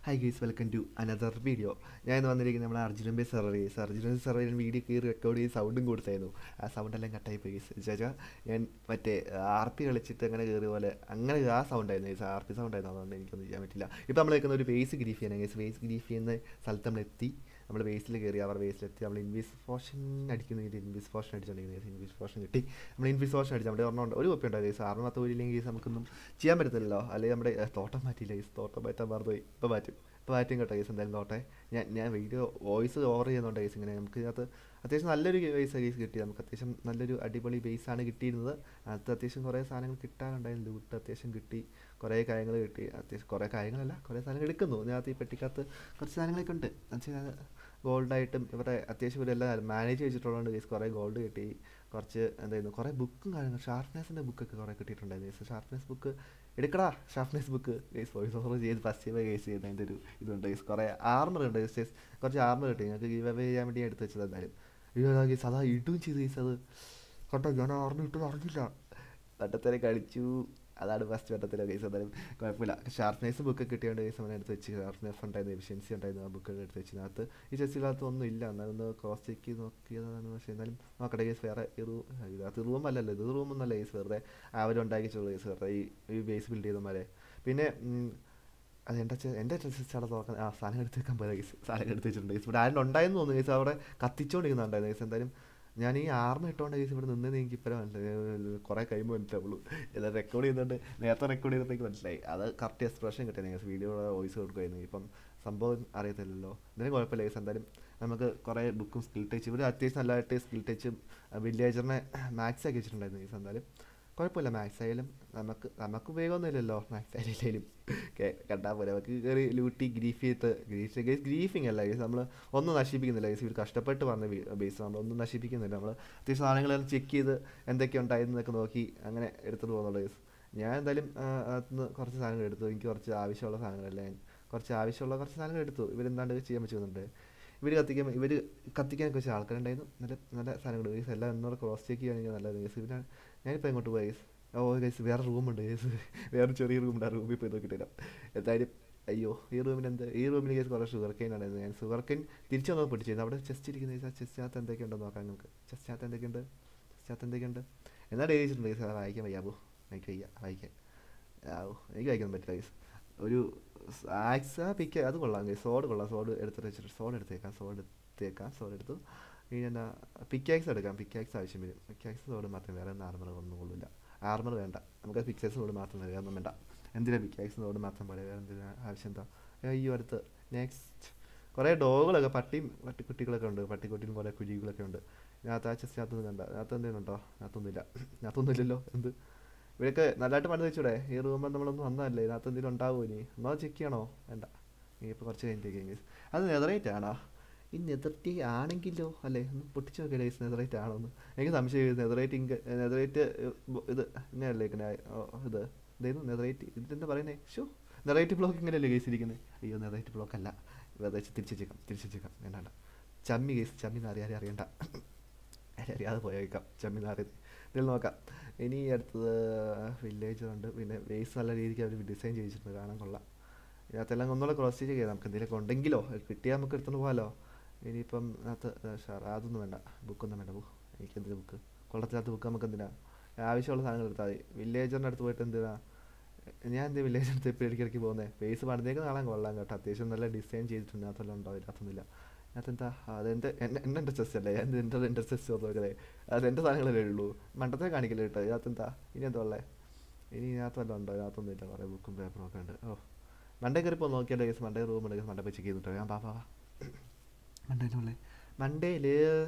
high guys welcome to another video ഞാൻ ഇന്ന് വന്നിരിക്കുന്നത് നമ്മുടെ Arjunan bay server guys Arjunan സെർവറിൽ വീഡിയോ കയറി റെക്കോർഡ് ചെയ്ത് സൗണ്ടും കൊടുത്തായിരുന്നു ആ സൗണ്ട് എല്ലാം കട്ടായി പോയി ഗൈസ് ചേച്ചാ ഞാൻ മറ്റേ ആർ പി കളിച്ചിട്ട് അങ്ങനെ കയറിയ പോലെ അങ്ങനെ ആ സൗണ്ട് ആയിരുന്നു ഗൈസ് ആർ പി സൗണ്ട് ആയിരുന്നു അതുകൊണ്ട് എനിക്കൊന്നും ചെയ്യാൻ പറ്റില്ല ഇപ്പോൾ നമ്മൾ നിൽക്കുന്ന ഒരു ബേസ് ഗ്രീഫ് ചെയ്യാൻ ഗൈസ് ബേസ് ഗ്രീഫ് ചെയ്യുന്ന സ്ഥലത്ത് നമ്മൾ എത്തി നമ്മൾ ബേസിൽ കയറി അവർ ബേസിലെത്തി നമ്മൾ ഇൻവിസ് പോഷൻ അടിക്കുന്ന ഇത് ഇൻവിസ് പോഷൻ അടിച്ചുകൊണ്ടിരിക്കുന്നത് ഇൻവിസ് പോഷൻ കിട്ടി നമ്മൾ ഇൻവിസ് പോഷൻ അടിച്ചു നമ്മുടെ ഒരെണ്ണം ഉണ്ട് ഒരു കുപ്പി ഉണ്ടായി ഗൈസ് ആറിനകത്ത് പോയില്ലെങ്കിൽ ഗൈസ് നമുക്കൊന്നും ചെയ്യാൻ പറ്റത്തില്ലല്ലോ അല്ലെങ്കിൽ നമ്മുടെ ഏ, തോട്ടം മാറ്റിയില്ല ഗൈസ് തോട്ടം മാറ്റാൻ മറന്നുപോയി ഇപ്പോൾ മാറ്റും ഇപ്പോൾ മാറ്റും കേട്ടോ ഗൈസ് എന്തായാലും തോട്ടെ ഞാൻ ഞാൻ വീഡിയോ വോയിസ് ഓവർ ചെയ്യുന്നുണ്ട് ഗൈസ് ഇങ്ങനെ നമുക്ക് ഇതിനകത്ത് അത്യാവശ്യം നല്ലൊരു ബേസ് ഗൈസ് കിട്ടി നമുക്ക് അത്യാവശ്യം നല്ലൊരു അടിപൊളി ബേസാണ് കിട്ടിയിരുന്നത് അത് അത്യാവശ്യം കുറേ സാധനങ്ങൾ കിട്ടാനുണ്ടായിരുന്നു ലൂട്ട് അത്യാവശ്യം കിട്ടി കുറേ കാര്യങ്ങൾ കിട്ടി അത്യാവശ്യം കുറേ കാര്യങ്ങളല്ല കുറേ സാധനങ്ങൾ എടുക്കുന്നു ഇതിനകത്ത് ഈ പെട്ടിക്കകത്ത് കുറച്ച് സാധനങ്ങളൊക്കെ ഉണ്ട് എന്നുവെച്ചാൽ ഗോൾഡായിട്ടും ഇവരുടെ അത്യാവശ്യം ഇവരെല്ലാം മാനേജ് വെച്ചിട്ടുള്ളതുകൊണ്ട് ഗൈസ് കുറേ ഗോൾഡ് കിട്ടി കുറച്ച് എന്തായിരുന്നു കുറേ ബുക്കും കാര്യങ്ങൾ ഷാർപ്നെസ്സിൻ്റെ ബുക്കൊക്കെ കുറേ കിട്ടിയിട്ടുണ്ടായിരുന്നു ഗൈസ് ഷാർപ്നെസ് ബുക്ക് എടുക്കടാ sharpness book guys voice over ചെയ്ത് ഫസ്റ്റ് ടൈം ഗൈസ് ചെയ്യുന്ന അതിൻ്റെ ഒരു ഇതുണ്ട് ഗൈസ് കുറേ ആർമർ ഉണ്ട് ഗൈസ് കുറച്ച് ആർമർ കിട്ടി ഞങ്ങൾക്ക് ഗീവ് അവേ ചെയ്യാൻ വേണ്ടി ഞാൻ എടുത്ത് വെച്ചത് എന്തായാലും അയ്യോ ഗൈസ് അതാ ഇടും ചെയ്ത് ഗൈസ് അത് കേട്ടോ ഞാൻ ആർമർ ഇട്ടത് അറിഞ്ഞില്ല വട്ടത്തിനെ കളിച്ചു അതാണ് ഫസ്റ്റ് വട്ടത്തിലെ കേസ് എന്തായാലും കുഴപ്പമില്ല ഷാർപ്നെസ് ബുക്ക് കിട്ടിയോണ്ട് കേസ് അവനെ എടുത്ത് വെച്ച് ഷാർപ്നെസ് ഉണ്ടായിരുന്നു എഫിഷ്യൻസി ഉണ്ടായിരുന്നു ആ ബുക്ക് എടുത്ത് വെച്ചതിനകത്ത് ഈ ചെസ്സിനകത്ത് ഒന്നും ഇല്ല എന്നാലൊന്ന് ക്രോസ് ചെക്ക് ചെയ്ത് നോക്കിയതാണ് പക്ഷേ എന്നാലും നോക്കട്ടെ കേസ് വേറെ ഈ റൂം ഇതിനകത്ത് റൂം അല്ലല്ലോ ഇത് റൂമൊന്നല്ല കേസ് വെറുതെ അവരുണ്ടാക്കിച്ചുള്ളൂ കേസ് വെറുതെ ഈ ഈ ബേസ് ബിൽഡ് ചെയ്തമാരെ പിന്നെ ഉം, അത് എൻ്റെ അച്ഛൻ എൻ്റെ ചെസ്റ്റ് അവിടെ തുറക്കാൻ ആ സാധനം എടുത്ത് വെക്കാൻ പോലെ കേസ് സാധനം എടുത്ത് വെച്ചിട്ടുണ്ട് കേസ് ഇവിടെ ആരും ഉണ്ടായെന്ന് തോന്നുന്നു കേസ് അവിടെ കത്തിച്ചുകൊണ്ടിരിക്കുന്നുണ്ടായിരുന്നു കേസ് എന്തായാലും ഞാൻ ഈ ആർമ ഇട്ടുകൊണ്ട് കേസ് ഇവിടെ നിന്നത് എനിക്ക് ഇപ്പോഴും മനസ്സിലായി കുറേ കഴിയുമ്പോൾ മനസ്സിലാവുള്ളൂ എല്ലാം റെക്കോർഡ് ചെയ്യുന്നുണ്ട് നേരത്തെ റെക്കോർഡ് ചെയ്തപ്പോഴേക്ക് മനസ്സിലായി അത് കറക്റ്റ് എക്സ്പ്രഷൻ കിട്ടിയത് കേസ് വീഡിയോയുടെ വോയിസ് കൊടുക്കുമായിരുന്നു ഇപ്പം സംഭവം അറിയത്തില്ലല്ലോ എന്തായാലും കുഴപ്പമില്ല കേസ് എന്തായാലും നമുക്ക് കുറേ ബുക്കും സ്കിൽ ടച്ച് ഇവിടെ അത്യാവശ്യം നല്ലതായിട്ട് സ്കിൽ ടച്ചും വില്ലേജറിനെ മാക്സ് ആക്കി വെച്ചിട്ടുണ്ടായിരുന്നു കേസ് എന്തായാലും കുഴപ്പമില്ല മാക്സ് ആയാലും നമുക്ക് നമുക്ക് ഉപയോഗമൊന്നുമില്ലല്ലോ മാക്സ് ആയാലും കണ്ടാൽ പോലെ നമുക്ക് കയറി ലൂട്ടി ഗ്രീഫ് ചെയ്ത് ഗ്രീഫ് ഗേസ് ഗ്രീഫിങ് അല്ല ഗേസ് നമ്മൾ ഒന്നും നശിപ്പിക്കുന്നില്ല ഗേസ് ഇവർ കഷ്ടപ്പെട്ട് വന്ന ബേസ് നമ്മൾ ഒന്നും നശിപ്പിക്കുന്നില്ല നമ്മൾ അത്യാവശ്യം സാധനങ്ങളെല്ലാം ചെക്ക് ചെയ്ത് എന്തൊക്കെ ഉണ്ടായിരുന്നൊക്കെ നോക്കി അങ്ങനെ എടുത്തിട്ട് പോകുന്നുള്ളൂ ഗേസ് ഞാൻ എന്തായാലും ആ, അതിന്ന് കുറച്ച് സാധനങ്ങൾ എടുത്തു എനിക്ക് കുറച്ച് ആവശ്യമുള്ള സാധനങ്ങളെല്ലാം ഞാൻ കുറച്ച് ആവശ്യമുള്ള കുറച്ച് സാധനങ്ങൾ എടുത്തു ഇവരെന്താണ്ട് ചെയ്യാൻ പറ്റുന്നുണ്ട് ഇവർ കത്തിക്കാൻ ഇവർ കത്തിക്കാനൊക്കെ വെച്ച ആൾക്കാരുണ്ടായിരുന്നു നല്ല നല്ല സാധനങ്ങൾ ഗേസ് എല്ലാം എന്നോട് ക്രോസ് ചെക്ക് ചെയ്യുകയാണെങ്കിൽ നല്ലത് ഗേസ് ഇവരാ ഞാനിപ്പോൾ എങ്ങോട്ട് പോയി ഗേസ് ഓ ഗൈസ് വേറെ റൂമുണ്ട് ഗൈസ് വേറെ ചെറിയ റൂമുണ്ട് ആ റൂമിൽ പോയി നോക്കിയിട്ടില്ല എന്തായാലും അയ്യോ ഈ റൂമിൽ എന്ത് ഈ റൂമിൽ കേസ് കുറേ ഷുഗർ കെയിൻ ഉണ്ടായിരുന്നു ഞാൻ ഷുഗർ കെയിൻ തിരിച്ചു വന്നപ്പോൾ പിടിച്ചിരുന്നു അവിടെ ചെസ്റ്റ് ഇരിക്കുന്ന കേസ് ആ ചെസ്റ്റിനകത്ത് എന്തൊക്കെയുണ്ടോ നോക്കാം നമുക്ക് ചെസ്റ്റിനകത്ത് എന്തൊക്കെയുണ്ട് ചെസ്റ്റിനകത്ത് എന്തൊക്കെയുണ്ട് എന്നാ എഴുതിയിട്ടുണ്ട് കേസ് അത് വായിക്കാൻ വയ്യാവോ എനിക്ക് വയ്യ വായിക്കാൻ ആവോ എനിക്ക് വായിക്കാൻ പറ്റില്ല കേസ് ഒരു ആക്സ് ആ പിക്ക് അത് കൊള്ളാം കേസ് സോഡ് കൊള്ളാം സോഡ് എടുത്തിട്ട് വെച്ചിട്ട് സോഡ് എടുത്തേക്കാം സോഡ് എടുത്തേക്കാം സോഡ് എടുത്തു ഇനി എന്നാ പിക്കാക്സ് എടുക്കാം പിക്കാക്സ് ആവശ്യം വരും പിക്കാക്സ് സോഡ് മാത്രം വേറെ ആർമർ ഒന്നും കൊള്ളില്ല ആർമർ വേണ്ട നമുക്ക് പിക്ചേഴ്സ് സോഡ് മാത്രം മതി വേറെ ഒന്നും വേണ്ട എന്തിനാ പിക്കാക്സ് സോഡ് മാത്രം പോലെ വേറെ എന്തിനാ ആവശ്യം എന്താ അയ്യോ അടുത്ത് നെക്സ്റ്റ് കുറേ ഡോഗുകളൊക്കെ പട്ടിയും പട്ടിക്കുട്ടികളൊക്കെ ഉണ്ട് പട്ടിക്കുട്ടിയും കുറേ കുഴികളൊക്കെ ഉണ്ട് ഇതിനകത്ത് ആ ചെസ്റ്റിനകത്തൊന്നും കണ്ട അതിനകത്ത് എന്തെങ്കിലും ഉണ്ടോ അതിനകത്തൊന്നുമില്ല അതിനകത്തൊന്നുമില്ലല്ലോ എന്ത് ഇവരൊക്കെ നല്ലതായിട്ട് പണി വെച്ചൂടെ ഈ റൂമിൽ നമ്മളൊന്നും വന്നതല്ലേ ഇതിനകത്ത് എന്തെങ്കിലും ഉണ്ടാവുമോ ഇനി ഒന്നോ ചെക്ക് ചെയ്യണോ വേണ്ട ഇനി ഇപ്പോൾ കുറച്ച് കഴിഞ്ഞിട്ട് അത് നെതറേറ്റ് ആണോ ഈ നെതർട്ടി ആണെങ്കിലോ അല്ലേ ഒന്ന് പൊട്ടിച്ച് നോക്കിയ ഡേയ്സ് നെതറേറ്റ് ആണോ എന്ന് എനിക്ക് സംശയം നെതറേറ്റ് ഇങ്ക നെതറേറ്റ് ഇത് ഇങ്ങനെയല്ലേ ഇങ്ങനെ ഓ, ഇത് ഇതായിരുന്നു നെതറേറ്റ് ഇതിലെന്താ പറയുന്നത് ഷോ നെറേറ്റ് ബ്ലോക്ക് ഇങ്ങനെയല്ലേ കേസ് ഇരിക്കുന്നത് അയ്യോ നെറേറ്റ് ബ്ലോക്ക് അല്ല വെറുതെ തിരിച്ചു വെച്ചേക്കാം തിരിച്ചു വെച്ചേക്കാം വേണ്ട ചമ്മി കേസ് ചമ്മി എന്ന് അറിയാതെ അറിയണ്ട അറിയാതെ പോയേക്കാം ചമ്മി എന്ന് അറിയാതെ ഇതിൽ നോക്കാം ഇനി അടുത്തത് വില്ലേജ് ഉണ്ട് പിന്നെ വേസ് നല്ല രീതിക്ക് അവർ ഡിസൈൻ ചെയ്തിട്ടുണ്ട് കാണാൻ കൊള്ളാം ഇതിനകത്തെല്ലാം ഒന്നുകൂടെ ക്രോസ് ചെക്ക് ചെയ്യാം നമുക്ക് എന്തെങ്കിലുമൊക്കെ ഉണ്ടെങ്കിലോ കിട്ടിയാൽ നമുക്ക് എടുത്തുകൊണ്ട് പോകാമല്ലോ ഇനിയിപ്പം അതിനകത്ത് ഷാർ അതൊന്നും വേണ്ട ബുക്കൊന്നും വേണ്ട ബു എനിക്ക് എന്തിനാ ബുക്ക് കൊള്ളത്തിനകത്ത് ബുക്ക് നമുക്ക് എന്തിനാ ആവശ്യമുള്ള സാധനങ്ങൾ എടുത്താൽ മതി വില്ലേജറിൻ്റെ അടുത്ത് പോയിട്ട് എന്തിനാ ഞാൻ എന്ത് വില്ലേജ് അടുത്ത് ഇപ്പോൾ ഇടയ്ക്കിടയ്ക്ക് പോകുന്നത് ഫേസ് പണിതേക്ക് കാണാൻ കൊള്ളാം കേട്ടോ അത്യാവശ്യം നല്ല ഡിസൈൻ ചെയ്തിട്ടുണ്ട് അതിനകത്തെല്ലാം ഉണ്ടോ ഇതിനകത്തൊന്നുമില്ല അതിനകത്തെന്താ അതെൻ്റെ എൻ്റെ എൻ്റെ ഇൻട്രസ്റ്റ് അല്ലേ ഞാൻ എൻ്റെ ഇൻട്രസ്റ്റ് നോക്കല്ലേ അത് എൻ്റെ സാധനങ്ങളല്ലേ ഉള്ളൂ മണ്ടത്തെ കാണിക്കല്ലേ കേട്ടോ ഇതിനകത്തെന്താ ഇനി എന്താ ഉള്ളത് ഇനി ഇതിനകത്ത് വല്ലതും ഉണ്ടോ ഇതിനകത്തൊന്നും ഇല്ല കുറേ ബുക്കും പേപ്പറും ഒക്കെ ഉണ്ട് ഓ മണ്ടേ കയറി ഇപ്പോൾ നോക്കിയാലോ കേസ് മണ്ടേ റൂം ഉണ്ട് മണ്ടേ പോയി ചെക്ക് ചെയ്തിട്ടോ ഞാൻ പാ പാ മണ്ടേലുള്ളേ മണ്ടേല്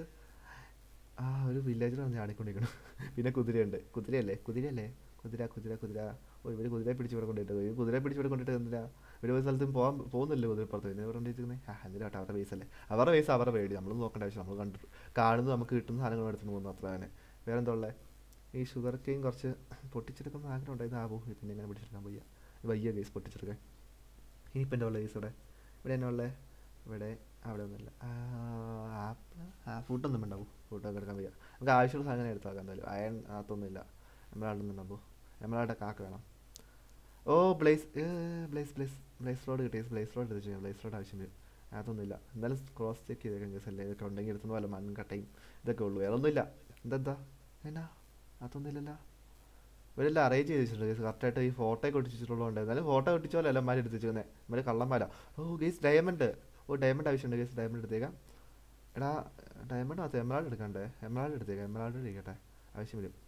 ആ ഒരു വില്ലേജിലാണ് ചാടിക്കൊണ്ടിരിക്കണം പിന്നെ കുതിരയുണ്ട് കുതിരയല്ലേ കുതിരയല്ലേ കുതിര കുതിര കുതിര ഓ ഇവർ കുതിരയെ പിടിച്ച് ഇവിടെ കൊണ്ടിട്ട് ഈ കുതിരയെ പിടിച്ച് ഇവിടെ കൊണ്ടിട്ട് എന്തിനാ ഇവർ ഒരു സ്ഥലത്തും പോകാൻ പോകുന്നില്ല കുതിരപ്പുറത്ത് പിന്നെ ഇവിടെ കൊണ്ടിരിക്കുന്നത് ആ എന്തിനാ കേട്ടോ അവരുടെ ബേസ് അല്ലേ അവരുടെ ബേസ് അവരുടെ പേടി നമ്മൾ നോക്കേണ്ട ആവശ്യം നമ്മൾ കണ്ടു കാണുന്നത് നമുക്ക് കിട്ടുന്ന സാധനങ്ങൾ എടുത്തുകൊണ്ട് പോകുന്നു അത്ര തന്നെ വേറെ എന്താ ഉള്ളത് ഈ ഷുഗർ കെയിൻ കുറച്ച് പൊട്ടിച്ചെടുക്കുന്ന ആഗ്രഹം ഉണ്ടായിരുന്നു ആ പോകും പിന്നെ ഇങ്ങനെ പിടിച്ചെടുക്കാൻ വയ്യ വയ്യ കേസ് പൊട്ടിച്ചെടുക്കാൻ ഇനിയിപ്പോൾ എൻ്റെ ഉള്ള കേസ് ഇവിടെ ഇവിടെ എന്നാ ഉള്ളത് ഇവിടെ അവിടെ ഒന്നുമില്ല ആപ്പിൾ ആ ഫുഡൊന്നും ഉണ്ടാവും ഫുഡൊക്കെ എടുക്കാൻ വയ്യ നമുക്ക് ആവശ്യമുള്ള സാധനം എടുത്താൽ എന്തായാലും അയൺ അകത്തൊന്നുമില്ല നമ്മളവിടെ നിന്നുണ്ടാവും നമ്മളവിടെ കാക്ക വേണം ഓ blaze blaze blaze blaze rod കിട്ടി ബ്ലേസ് റോഡ് എടുത്ത് ചെയ്യാം ബ്ലേസ് റോഡ് ആവശ്യം വരും അതൊന്നുമില്ല എന്തായാലും ക്രോസ് ചെക്ക് ചെയ്തേക്കാം കേസ് അല്ലേ ഇതൊക്കെ ഉണ്ടെങ്കിൽ എടുത്തുന്ന പോലെ മണ്ണും കട്ടയും ഇതൊക്കെ ഉള്ളൂ വേറെ ഒന്നുമില്ല എന്തെന്താ എന്നാ അതൊന്നുമില്ലല്ലോ ഇവരെല്ലാം അറേഞ്ച് ചെയ്ത് വെച്ചിട്ടുണ്ട് കേസ് കറക്റ്റായിട്ട് ഈ ഫോട്ടോ ഒക്കെ ഒട്ടിച്ചിട്ടുള്ളതുകൊണ്ട് എന്നാലും ഫോട്ടോ ഒട്ടിച്ചോലെ എല്ലാം മാരി എടുത്ത് വെച്ചിരിക്കുന്നത് ഇവര് കള്ളന്മാരാ ഓ ഗേസ് ഡയമണ്ട് ഓ ഡയമണ്ട് ആവശ്യമുണ്ട് ഗേസ് ഡയമണ്ട് എടുത്തേക്കാം എടാ ഡയമണ്ട് മാത്രം എമറാൾഡ് എടുക്കണ്ടേ എമറാൾഡ് എടുത്തേക്കാം എമറാൾഡ് ഇരിക്കട്ടെ ആവശ്യം വരും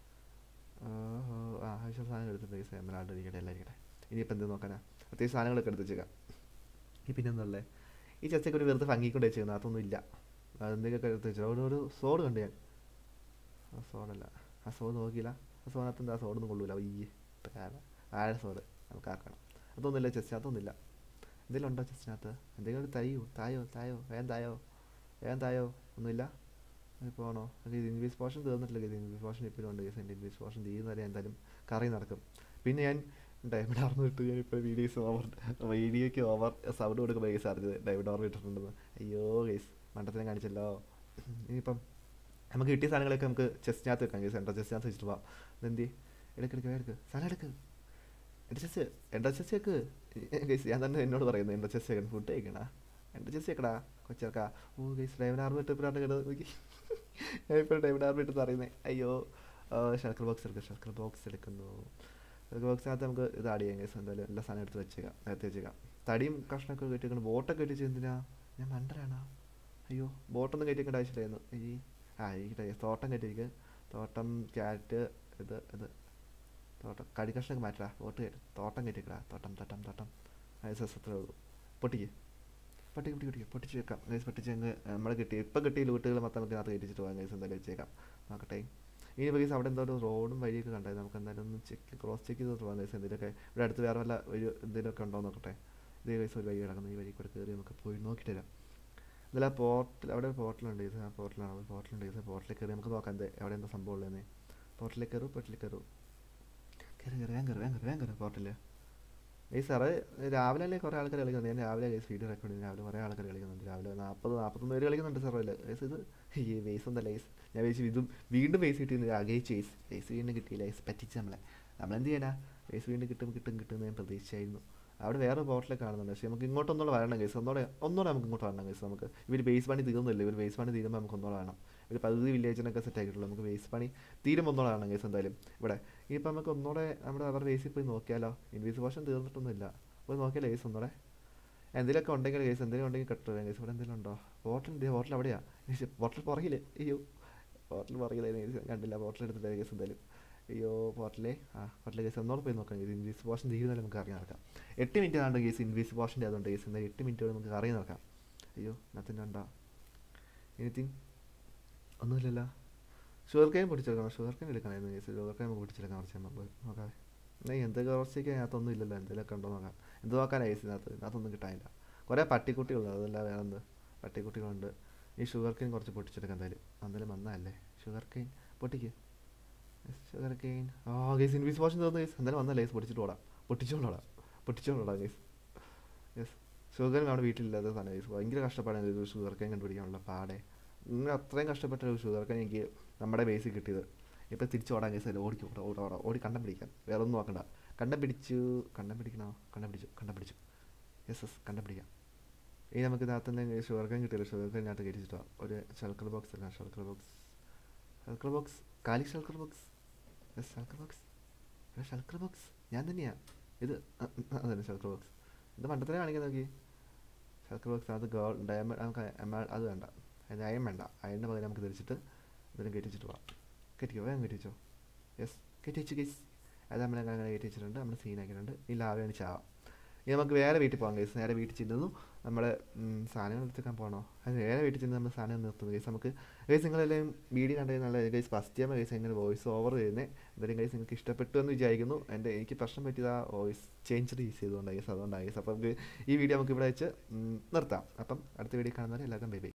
ഓഹോ ആ ആവശ്യം സാധനം എടുത്തിട്ടുണ്ട് ഗേസ് എമറാൾഡ് ഇരിക്കട്ടെ എല്ലാം ഇരിക്കട്ടെ ഇനിയിപ്പോൾ എന്ത് നോക്കാനാ അത്യാവശ്യം സാധനങ്ങളൊക്കെ എടുത്ത് വെച്ചേക്കാം ഈ പിന്നെ എന്നുള്ളേ ഈ ചെസ്റ്റൊക്കെ ഒരു വെറുതെ ഭംഗിക്കൊണ്ട് വെച്ചേക്കുന്നത് അതൊന്നും ഇല്ല അതെന്തെങ്കിലുമൊക്കെ എടുത്ത് വെച്ചാൽ ഒരു ഒരു സോഡ് കണ്ടു ഞാൻ ആ സോഡല്ല ആ സോഡ് നോക്കിയില്ല ആ സോഡിനകത്ത് എന്താ സോഡൊന്നും കൊള്ളൂല ഈ ആഴ സോഡ് നമുക്ക് ആക്കണം അതൊന്നുമില്ല ചെസ്റ്റ് അതൊന്നുമില്ല എന്തെങ്കിലും ഉണ്ടോ ചെസ്റ്റിനകത്ത് എന്തെങ്കിലും ഒരു തയ്യോ തായോ തായോ വേഗം തായോ വേഗം തായോ ഒന്നുമില്ല പോകണോ ഇത് ഇൻവീസ് പോർഷൻ തീർന്നിട്ടില്ല ഇത് ഇൻവീസ് പോർഷൻ ഇപ്പോഴും ഉണ്ട് കേസ് എൻ്റെ ഇൻവീസ് പോർഷൻ തീരുന്നവരെ എന്തായാലും കറി നടക്കും പിന്നെ ഞാൻ ഡയമണ്ട് ആർന്ന് ഇട്ട് ഞാൻ ഇപ്പോൾ വീഡിയോസ് ഓവർ വീഡിയോയ്ക്ക് ഓവർ സൗണ്ട് കൊടുക്കുമ്പോൾ കേസ് അറിഞ്ഞത് ഡയമണ്ട് ഓർമ്മ ഇട്ടിട്ടുണ്ടെന്ന് അയ്യോ കേസ് മണ്ടത്തിനെ കാണിച്ചല്ലോ ഇനിയിപ്പം നമുക്ക് കിട്ടിയ സാധനങ്ങളൊക്കെ നമുക്ക് ചെസ്റ്റിനകത്ത് വെക്കാം കേസ് എൻ്റെ ചെസ്റ്റിനകത്ത് വെച്ചിട്ട് പോവാം ഇതെന്തി എടുക്ക് എടുക്ക് എടുക്ക് സാധനം എടുക്ക് എൻ്റെ ചെസ് എൻ്റെ ചെസ് വെക്ക് ഗൈസ് ഞാൻ തന്നെ എന്നോട് പറയുന്നത് എൻ്റെ ചെസ് വെക്കണം ഫുഡ് കഴിക്കണ എൻ്റെ ചെസ് വെക്കടാ കൊച്ചേർക്കാ ഓ ഗൈസ് ഡയമണ്ട് ആർമി ഇട്ടപ്പോഴാണ് കേട്ടത് നോക്കി ഞാൻ ഇപ്പോൾ ഡയമണ്ട് ആർമി ഇട്ടെന്ന് പറയുന്നത് അയ്യോ ഷർക്കർ ബോക്സ് എടുക്കുക ഷർക്കർ ബോക്സ് എടുക്കുന്നു ഷർക്കർ ബോക്സിനകത്ത് നമുക്ക് ഇത് ആഡ് ചെയ്യാം ഗൈസ് എന്തായാലും എല്ലാ സാധനം എടുത്ത് വെച്ചേക്കാം നേരത്തെ വെച്ചേക്കാം തടിയും കഷ്ണമൊക്കെ കെട്ടിക്കണം ബോട്ടൊക്കെ കെട്ടിച്ച് എന്തിനാ ഞാൻ മണ്ടരാണോ അയ്യോ ബോട്ടൊന്നും കയറ്റിക്കേണ്ട ആവശ്യമില്ലായിരുന്നു ഈ ആ ഈ തോട്ടം കയറ്റിയിരിക്കുക തോട്ടം ക്യാരറ്റ് ഇത് ഇത് തോട്ടം കടി കഷ്ണമൊക്കെ മാറ്റടാ ബോട്ട് കയറ്റി തോട്ടം കയറ്റിക്കടാ തോട്ടം തോട്ടം തോട്ടം അത് അത്രേ ഉള്ളൂ പൊട്ടിക്ക് പൊട്ടി പൊട്ടി പൊട്ടിക്ക് പൊട്ടിച്ച് വെക്കാം ഗൈസ് പൊട്ടിച്ച് അങ്ങ് നമ്മൾ കിട്ടി ഇപ്പം കിട്ടിയ ലൂട്ടുകൾ മൊത്തം നമുക്ക് അതിനകത്ത് കയറ്റിച്ചിട്ട് പോകാം ഗൈസ് എന്തായാലും വെച്ചേക്കാം നോക്കട്ടെ ഇനി ഗൈസ് അവിടെ എന്തോ ഒരു റോഡും വഴിയൊക്കെ കണ്ടായിരുന്നു നമുക്ക് എന്തായാലും ഒന്ന് ചെക്ക് ക്രോസ് ചെക്ക് ചെയ്തിട്ട് പോകാം ഗൈസ് എന്തെങ്കിലുമൊക്കെ ഇവിടെ അടുത്ത് വേറെ വല്ല ഒരു എന്തെങ്കിലുമൊക്കെ ഉണ്ടോ നോക്കട്ടെ ഇതേ ഗൈസ് ഒരു വഴി കിടക്കുന്നു ഈ വഴി കൂടെ കയറി നമുക്ക് പോയി നോക്കിയിട്ട് വരാം ഇതിൽ ആ പോർട്ടൽ അവിടെ ഒരു പോർട്ടലുണ്ട് ഇത് ആ പോർട്ടലാണ് ഒരു പോർട്ടലുണ്ട് ഇത് പോർട്ടലിൽ കയറി നമുക്ക് നോക്കാം എന്ത് എവിടെ എന്താ സംഭവം ഉള്ളതെന്ന് പോർട്ടലിൽ കയറും പോർട്ടലിൽ കയറും കയറി കയറി വേഗം കയറി വേഗം കയറി വേഗം കയറി പോർട്ടലിൽ ഈ സാറ് രാവിലെ അല്ലേ കുറേ ആൾക്കാർ കളിക്കുന്നത് ഞാൻ രാവിലെ ഗൈസ് വീഡിയോ റെക്കോർഡ് ചെയ്ത് രാവിലെ കുറേ ആൾക്കാർ കളിക്കുന്നുണ്ട് രാവിലെ നാൽപ്പത് നാൽപ്പത്തൊന്ന് പേര് കളിക്കുന്നുണ്ട് സാറല്ലേ ഗൈസ് ഇത് ഈ വേസ് ഒന്നല്ല ഗൈസ് ഞാൻ വേസ് ഇതും വീണ്ടും വേസ് കിട്ടിയെന്ന് ആഗ്രഹിച്ചു വേസ് വേസ് വീണ്ടും കിട്ടിയില്ല വേസ് പറ്റിച്ച് നമ്മളെ നമ്മളെന്ത് ചെയ്യാനാ വേസ് വീണ്ടും കിട്ടും കിട്ടും കിട്ടും ഞാൻ പ്രതീക്ഷിച്ചായിരുന്നു അവിടെ വേറെ ബോട്ടിൽ കാണുന്നുണ്ട് പക്ഷേ നമുക്ക് ഇങ്ങോട്ടൊന്നുകൂടെ വരണം കേസ് ഒന്നുകൂടെ ഒന്നുകൂടെ നമുക്ക് ഇങ്ങോട്ട് വരണം കേസ് നമുക്ക് ഇവർ ബേസ് പണി തീർന്നില്ല ഇവർ ബേസ് പണി തീരുമ്പോൾ നമുക്ക് ഒന്നുകൂടെ വേണം ഒരു പകുതി വില്ലേജിനൊക്കെ സെറ്റ് ആക്കിയിട്ടുള്ളൂ നമുക്ക് ബേസ് പണി തീരുമ്പോൾ ഒന്നുകൂടെ വേണം കേസ് എന്തായാലും ഇവിടെ ഇനിയിപ്പോൾ നമുക്ക് ഒന്നുകൂടെ നമ്മുടെ അവരുടെ ബേസിൽ പോയി നോക്കിയാലോ ഇൻവീസ് പോഷൻ തീർന്നിട്ടൊന്നുമില്ല പോയി നോക്കിയാലോ കേസ് ഒന്നുകൂടെ എന്തെങ്കിലുമൊക്കെ ഉണ്ടെങ്കിൽ കേസ് എന്തെങ്കിലും ഉണ്ടെങ്കിൽ കെട്ടോ കേസ് ഇവിടെ എന്തെങ്കിലും ഉണ്ടോ ബോട്ടിൽ ബോട്ടിൽ അവിടെയാ ബോട്ടിൽ പുറകിൽ അയ്യോ ബോട്ടിൽ പുറകിലായിരുന്നു കണ്ടില്ല ബോട്ടിൽ എടുത്തില്ല കേസ് എന്തായാലും അയ്യോ പോർട്ടലേ ആ പോർട്ടലെ കേസ് ഒന്നോടെ പോയി നോക്കാം ഇത് ഇൻവീസ് പോഷൻ തീരുന്നാലും നമുക്ക് അറിയാൻ നടക്കാം എട്ട് മിനിറ്റ് ആണ്ട് കേസ് ഇൻവീസ് പോഷൻ്റെ അതുകൊണ്ട് കേസ് എന്തായാലും എട്ട് മിനിറ്റ് നമുക്ക് അറിയാൻ നടക്കാം അയ്യോ നത്തിൻ്റെ ഉണ്ടോ എനിത്തിങ് ഒന്നുമില്ലല്ലോ ഷുഗർ കൈൻ പൊടിച്ചെടുക്കണം ഷുഗർ കൈൻ എടുക്കണമായിരുന്നു കേസ് ഷുഗർ കൈൻ നമുക്ക് പൊടിച്ചെടുക്കാൻ കുറച്ച് നമ്മൾ പോയി നോക്കാം എന്നാൽ എന്തൊക്കെ കുറച്ചൊക്കെ അതിനകത്തൊന്നും ഇല്ലല്ലോ എന്തെങ്കിലുമൊക്കെ ഉണ്ടോ നോക്കാം എന്ത് നോക്കാനാണ് കേസ് ഇതിനകത്ത് ഇതിനകത്തൊന്നും കിട്ടാനില്ല കുറേ പട്ടിക്കുട്ടികളുണ്ട് അതല്ല വേറെ എന്ത് പട്ടിക്കുട്ടികളുണ്ട് ഈ ഷുഗർ കൈൻ കുറച്ച് പൊട്ടിച്ചെടുക്കാം എന്തായാലും എന്തായാലും വന്നതല്ലേ ഷുഗർ കൈൻ പൊട്ടിക്ക് ഷുഗർ കെയിൻ ആ ഗൈസ് ഇൻവീസ് വാഷൻ തീർന്നു ഗൈസ് എന്തായാലും വന്നല്ലേ ഗൈസ് പൊട്ടിച്ചിട്ട് ഓടാം പൊട്ടിച്ചോളാം പൊട്ടിച്ചോളാം ഗൈസ് യെസ് ഷുഗർ അവിടെ വീട്ടിലില്ലാത്ത സാധനം ഗൈസ് ഭയങ്കര കഷ്ടപ്പാടാണ് ഒരു ഷുഗർ കെയിൻ കണ്ടുപിടിക്കാനുള്ള പാടെ ഇങ്ങനെ അത്രയും കഷ്ടപ്പെട്ട ഒരു ഷുഗർ കെയിൻ എനിക്ക് നമ്മുടെ ബേസിൽ കിട്ടിയത് ഇപ്പോൾ തിരിച്ച് ഓടാൻ ഗൈസ് അല്ല ഓടിക്കും ഓടാ ഓടാ ഓടാ ഓടി കണ്ടം പിടിക്കാം വേറെ ഒന്നും നോക്കണ്ട കണ്ടം പിടിച്ചു കണ്ടം പിടിക്കണോ കണ്ടം പിടിച്ചു കണ്ടം പിടിച്ചു യെസ് യെസ് കണ്ടം പിടിക്കാം ഇനി നമുക്ക് ഇതിനകത്ത് തന്നെ ഷുഗർ കെയിൻ കിട്ടിയില്ല ഷുഗർ കെയിനകത്ത് കയറ്റിച്ചിട്ടോ ഒരു ഷൾക്കർ ബോക്സ് അല്ല ഷൾക്കർ ബോക്സ് ഷൾക്കർ ബോക്സ് കാലി shulker box shulker box shulker box ഞാൻ തന്നെയാ ഇത് അതന്നെ ഷൾക്കർ ബോക്സ് ഇത് മണ്ടത്തിനെ കാണിക്കാൻ നോക്കി ഷൾക്കർ ബോക്സ് അത് ഗോൾ ഡയമണ്ട് നമുക്ക് അത് വേണ്ട അതിന് അയൺ വേണ്ട അയണിന് പകരം നമുക്ക് തിരിച്ചിട്ട് ഇതിനെ കയറ്റിച്ചിട്ട് പോവാം കയറ്റിക്കോ വേഗം കയറ്റിച്ചോ യെസ് കയറ്റി വെച്ചു കേസ് അത് നമ്മൾ അങ്ങനെ കയറ്റി വെച്ചിട്ടുണ്ട് നമ്മൾ സീനാക്കിയിട്ടുണ്ട് ഈ ലാവയാണ് ചാവാം ഇനി നമുക്ക് വേറെ വീട്ടിൽ പോകാം കേസ് നേരെ വീട്ടിൽ ചെല്ലുന്നു നമ്മൾ സാധനങ്ങൾ എടുത്തേക്കാൻ പോകണോ അത് നേരെ വീട്ടിൽ ചെന്ന് നമ്മൾ സാധനം നിർത്തുന്നു കേസ് നമുക്ക് കേസ് നിങ്ങളെല്ലാം വീഡിയോ കണ്ടത് നല്ല കേസ് ഫസ്റ്റ് ടൈം കേസ് എങ്ങനെ വോയിസ് ഓവർ ചെയ്യുന്നത് എന്തായാലും കേസ് നിങ്ങൾക്ക് ഇഷ്ടപ്പെട്ടു എന്ന് വിചാരിക്കുന്നു എൻ്റെ എനിക്ക് പ്രശ്നം പറ്റിയത് ആ വോയിസ് ചേഞ്ചർ യൂസ് ചെയ്തുകൊണ്ടാണ് കേസ് അതുകൊണ്ടാണ് കേസ് അപ്പം നമുക്ക് ഈ വീഡിയോ നമുക്ക് ഇവിടെ വെച്ച് നിർത്താം അപ്പം അടുത്ത വീഡിയോ കാണുന്നവരെ എല്ലാവർക്കും ബൈ ബൈ